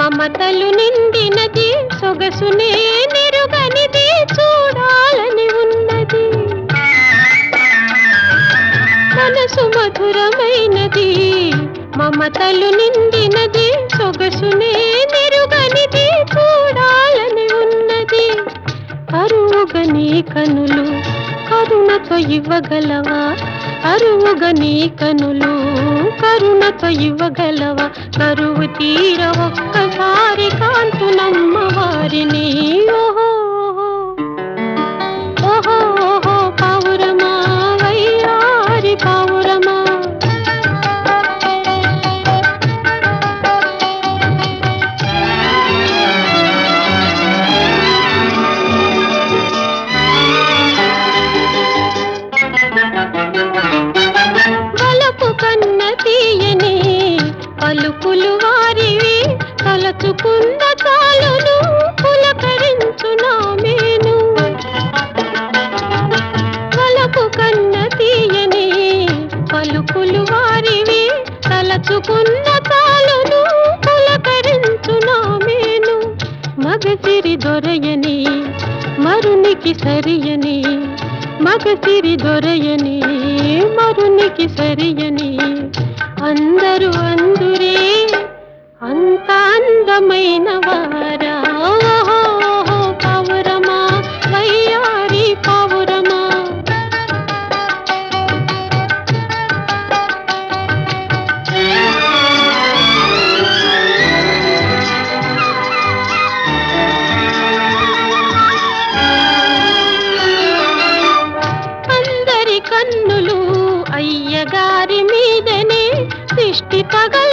మమతలు నిండినది సొగసునే నిరుగనిది చూడాలని ఉన్నది మనసు మధురమైనది మమతలు నిండినది సొగసునే నిరుగనిది చూడాలని ఉన్నది కరువుగా నీ కనులు కరుణతో ఇవ్వగలవా కరువుగా నీ కనులు కరుణతో ఇవ్వగలవా కరువు తీర ఒక్కసారి కాంతునమ్మ వారిని ఓహో ఓహో ఓహో పావురమా వయ్యారి పావురమా వలపు కన్న తీయని పలుకులు వారివి తలచుకున్న చాలును పులకరించు నా మేను వలపు కన్న తీయని పలుకులు వారివి తలచుకున్న చాలును పులకరించు నా మేను మగసిరి దొరయని మరునికి సరియని మగసిరి దొరయని మరునికి సరియని అందరూ అందురే అంత అందమైన వారా ఓహో ఓహో పావురమా వయ్యారి పావురమా అందరి కన్నులు అయ్యగారి మీదనే దిష్టి తగ